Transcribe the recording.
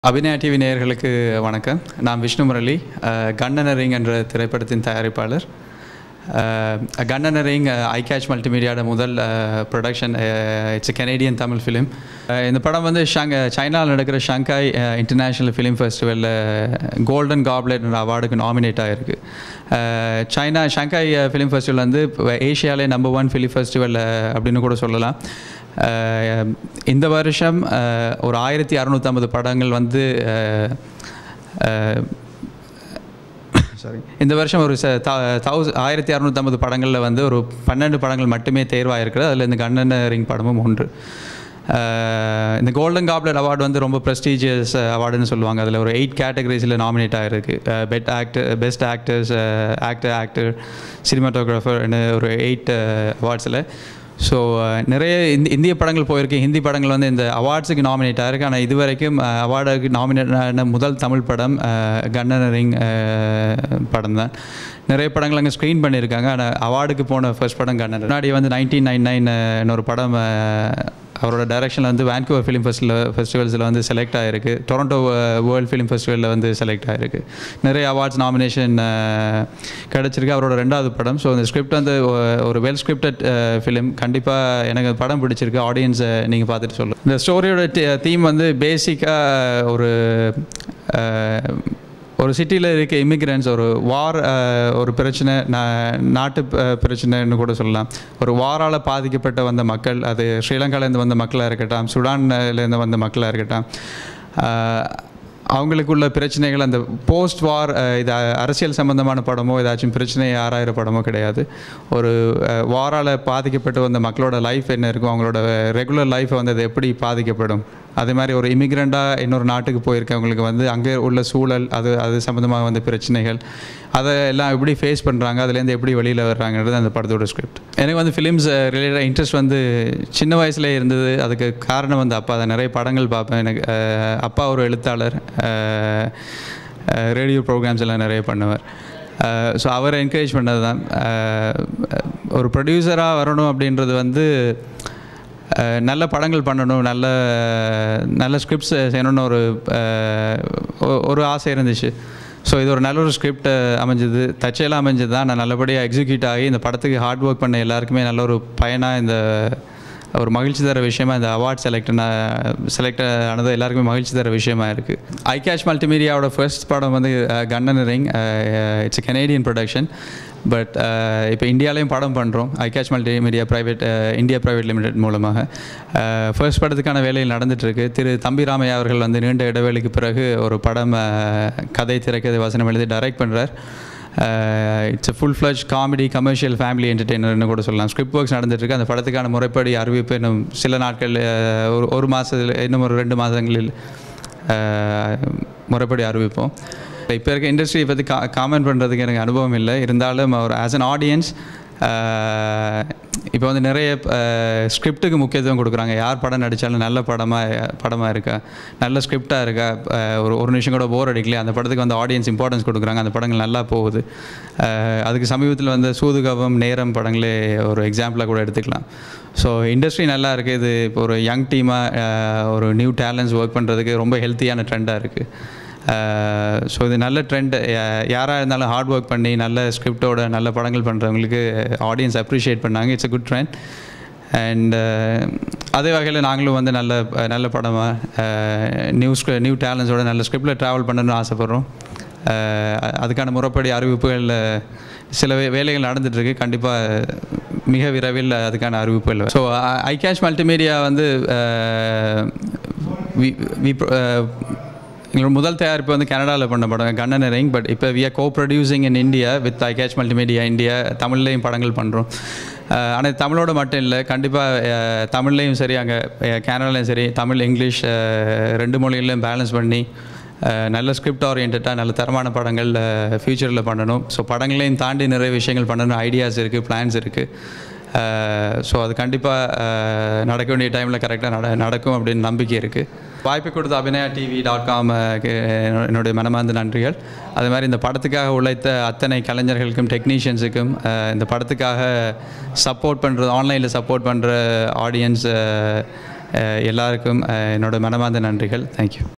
Abhinaya TV நேயர்களுக்கு வணக்கம் நான் விஷ்ணு முரளி அஹ், கண்ணனரிங் என்ற திரைப்படத்தின் தயாரிப்பாளர் கண்ணனரிங் ஐ கேட்ச் மல்டிமீடியாவோட முதல் production it's Canadian Tamil film இந்த படம் வந்து ஷங் சைனாவில் நடக்கிற ஷங்காய் இன்டர்நேஷ்னல் ஃபிலிம் ஃபெஸ்டிவலில் கோல்டன் காப்லெட் அவார்டுக்கு நாமினேட் ஆகிருக்கு சைனா ஷங்காய் ஃபிலிம் ஃபெஸ்டிவல் வந்து ஏஷியாலே நம்பர் ஒன் ஃபிலிம் ஃபெஸ்டிவல் அப்படின்னு கூட சொல்லலாம் அஹ், இந்த வருஷம் அஹ், ஒரு ஆயிரத்தி அறநூற்றம்பது படங்கள் வந்து சாரி இந்த வருஷம் ஒரு தௌச ஆயிரத்தி அறநூற்றம்பது படங்களில் வந்து ஒரு பன்னெண்டு படங்கள் மட்டுமே தேர்வாயிருக்கிறது அதில் இந்த கண்ணன் ரிங் படமும் ஒன்று அஹ், இந்த கோல்டன் காப்லெட் அவார்டு வந்து ரொம்ப ப்ரெஸ்டீஜியஸ் அவார்டுன்னு சொல்லுவாங்க அதில் ஒரு எயிட் கேட்டகரிஸில் நாமினேட் ஆகிருக்கு best actor best actors actor actor சினிமாட்டோகிராஃபர்னு ஒரு எயிட் அவார்ட்ஸில் ஸோ நிறைய இந்தி இந்திய படங்கள் போயிருக்கு ஹிந்தி படங்கள் வந்து இந்த அவார்ட்ஸுக்கு நாமினேட் ஆயிருக்கு ஆனால் இது வரைக்கும் அவார்டுக்கு நாமினேட் ஆன முதல் தமிழ் படம் கண்ணன் ரிங் படம் தான் நிறைய படங்கள் அங்கே ஸ்க்ரீன் பண்ணியிருக்காங்க ஆனால் அவார்டுக்கு போன ஃபர்ஸ்ட் படம் கண்ணன் முன்னாடி வந்து நைன்டீன் நைன் நைன் ஒரு படம் அஹ், அவரோட டைரக்ஷனில் வந்து வேன்கூவர் ஃபிலிம் ஃபெஸ்டிவல் ஃபெஸ்டிவல்ஸில் வந்து செலக்ட் ஆகிருக்கு டொரண்டோ வேர்ல்டு ஃபிலிம் ஃபெஸ்டிவலில் வந்து செலக்ட் ஆகிருக்கு நிறைய அவார்ட்ஸ் நாமினேஷன் கிடச்சிருக்கு அவரோட ரெண்டாவது படம் ஸோ இந்த ஸ்கிரிப்ட் வந்து ஒ- ஒரு வெல் ஸ்கிரிப்டட் ஃபிலிம் கண்டிப்பாக எனக்கு அந்த படம் பிடிச்சிருக்கு ஆடியன்ஸை நீங்கள் பார்த்துட்டு சொல்லு இந்த ஸ்டோரியோட தீம் வந்து பேசிக்காக ஒரு அஹ், ஒரு சிட்டியில் இருக்க இமிக்ரெண்ட்ஸ் ஒரு வார் ஒரு பிரச்சனை நா- நாட்டு அஹ், பிரச்சனைன்னு கூட சொல்லலாம் ஒரு வாரால் பாதிக்கப்பட்ட வந்த மக்கள் அது ஸ்ரீலங்காலேருந்து வந்த மக்களாக இருக்கட்டும் சுடான்லேருந்து வந்த மக்களாக இருக்கட்டும் அஹ், அவங்களுக்குள்ள பிரச்சனைகள் அந்த போஸ்ட் வார் இது அ- அரசியல் சம்பந்தமான படமோ ஏதாச்சும் பிரச்சனையை ஆராயிற படமோ கிடையாது ஒரு வாரால் பாதிக்கப்பட்டு வந்த மக்களோட லைஃப் என்ன இருக்கும் அவங்களோட ரெகுலர் லைஃப்பை வந்து அது எப்படி பாதிக்கப்படும் அதே மாதிரி ஒரு இமிக்ரெண்ட்டாக இன்னொரு நாட்டுக்கு போயிருக்கவங்களுக்கு வந்து அங்கே உள்ள சூழல் அது அது சம்மந்தமாக வந்த பிரச்சனைகள் அதை எல்லாம் எப்படி ஃபேஸ் பண்ணுறாங்க அதுலேருந்து எப்படி வெளியில் வர்றாங்கன்றது அந்த படத்தோட ஸ்கிரிப்ட் எனக்கு வந்து ஃபிலிம்ஸ் ரிலேட்டட் இன்ட்ரெஸ்ட் வந்து சின்ன வயசுலேயே இருந்தது அதுக்கு காரணம் வந்து அப்பா அதை நிறைய படங்கள் பார்ப்பேன் எனக்கு அஹ், அப்பா ஒரு எழுத்தாளர் ரேடியோ ப்ரோக்ராம்ஸ் எல்லாம் நிறைய பண்ணுவார் ஸோ அவரை என்கரேஜ் பண்ணது தான் அஹ், ஒரு ப்ரொடியூசராக வரணும் அப்படின்றது வந்து அஹ், நல்ல படங்கள் பண்ணணும் நல்ல நல்ல ஸ்கிரிப்ட்ஸ் செய்யணும்னு ஒரு அஹ், ஒ- ஒரு ஆசை இருந்துச்சு ஸோ இது ஒரு நல்ல ஒரு ஸ்கிரிப்ட் அமைஞ்சது தச்சையெல்லாம் அமைஞ்சது தான் நான் நல்லபடியாக எக்ஸிக்யூட் ஆகி இந்த படத்துக்கு ஹார்ட் ஒர்க் பண்ண எல்லாருக்குமே நல்ல ஒரு பயனாக இந்த ஒரு மகிழ்ச்சி தர விஷயமா இந்த அவார்ட் செலக்ட் செலக்ட் ஆனது எல்லாருக்குமே மகிழ்ச்சி தர விஷயமா இருக்குது ஐ கேஷ் மல்டிமீடியாவோட ஃபர்ஸ்ட் படம் வந்து Kannan ring it's Canadian production but இப்போ இந்தியாலையும் படம் பண்ணுறோம் I cash multimedia private India private limited மூலமாக ஃபர்ஸ்ட் படத்துக்கான வேலையில் நடந்துகிட்ருக்கு திரு தம்பி ராமையா அவர்கள் வந்து நீண்ட இடைவெளிக்கு பிறகு ஒரு படம் அஹ், கதை திரைக்கதை வசனம் எழுதி டைரக்ட் பண்ணுறார் it's a full fledge comedy commercial family என்டர்டெய்னர்னு கூட சொல்லலாம் ஸ்கிரிப்ட் ஒர்க்ஸ் நடந்துட்டுருக்கு அந்த படத்துக்கான முறைப்படி அறிவிப்பு இன்னும் சில நாட்கள் அஹ், ஒரு ஒரு மாதத்தில் இன்னும் ஒரு ரெண்டு மாதங்களில் அஹ், முறைப்படி அறிவிப்போம் இப்போ இருக்க இண்டஸ்ட்ரியை பற்றி கா காமெண்ட் பண்ணுறதுக்கு எனக்கு அனுபவம் இல்லை இருந்தாலும் ஒரு ஆஸ் அன் ஆடியன்ஸ் இப்போ வந்து நிறைய ஸ்கிரிப்டுக்கு முக்கியத்துவம் கொடுக்குறாங்க யார் படம் நடித்தாலும் நல்ல படமாக படமாக இருக்கா நல்ல ஸ்கிரிப்டாக இருக்கா அஹ் ஒரு ஒரு நிமிஷம் கூட போர் அடிக்கல அந்த படத்துக்கு வந்து ஆடியன்ஸ் இம்பார்ட்டன்ஸ் கொடுக்குறாங்க அந்த படங்கள் நல்லா போகுது அஹ் அதுக்கு சமீபத்தில் வந்து சூதுகவம் நேரம் படங்களே ஒரு எக்ஸாம்பிளாக கூட எடுத்துக்கலாம் ஸோ இண்டஸ்ட்ரி நல்லா இருக்குது இது இப்போ ஒரு யங் டீமாக ஒரு நியூ டேலண்ட்ஸ் ஒர்க் பண்ணுறதுக்கு ரொம்ப ஹெல்த்தியான ட்ரெண்டாக இருக்குது ஸோ இது நல்ல ட்ரெண்ட் யாராக இருந்தாலும் ஹார்ட் ஒர்க் பண்ணி நல்ல ஸ்கிரிப்டோட நல்ல படங்கள் பண்ணுறவங்களுக்கு ஆடியன்ஸ் அப்ரிஷியேட் பண்ணாங்க it's a good trend and அதே வகையில் நாங்களும் வந்து நல்ல நல்ல படமாக நியூ நியூ டேலண்ட்ஸோட நல்ல ஸ்கிரிப்டில் ட்ராவல் பண்ணணும்னு ஆசைப்பட்றோம் அஹ் அதுக்கான முறைப்படி அறிவிப்புகள் சில வே வேலைகள் நடந்துகிட்ருக்கு கண்டிப்பாக மிக விரைவில் அதுக்கான அறிவிப்புகள் ஸோ ஐ கேஷ் மல்டிமீடியா வந்து அஹ், வி- வி அஹ், எங்களோட முதல் தயாரிப்பு வந்து கனடாவில் பண்ண படம் கண்ணன் ரிங் பட் இப்போ we are go producing in India with I catch multimedia India தமிழ்லேயும் படங்கள் பண்ணுறோம் ஆனால் தமிழோட மட்டும் இல்லை கண்டிப்பாக தமிழ்லேயும் சரி அங்கே கனடாலையும் சரி தமிழ் இங்கிலீஷ் அஹ், ரெண்டு மொழிகளையும் பேலன்ஸ் பண்ணி அஹ், நல்ல ஸ்கிரிப்ட் ஓரியன்டாக நல்ல தரமான படங்கள் ஃப்யூச்சரில் பண்ணணும் ஸோ படங்களையும் தாண்டி நிறைய விஷயங்கள் பண்ணணும் ஐடியாஸ் இருக்குது பிளான்ஸ் இருக்குது ஸோ அது கண்டிப்பாக நடக்க வேண்டிய டைமில் கரெக்டாக நட நடக்கும் அப்படின்னு நம்பிக்கை இருக்குது வாய்ப்பு கொடுத்த அபிநயா டிவி டாட் காம் என்னுடைய மனமார்ந்த நன்றிகள் அது மாதிரி இந்த படத்துக்காக உழைத்த அத்தனை கலைஞர்களுக்கும் டெக்னீஷியன்ஸுக்கும் இந்த படத்துக்காக சப்போர்ட் பண்ணுறது ஆன்லைனில் சப்போர்ட் பண்ணுற ஆடியன்ஸ் எல்லாருக்கும் அஹ், என்னோட மனமார்ந்த நன்றிகள் தேங்க்யூ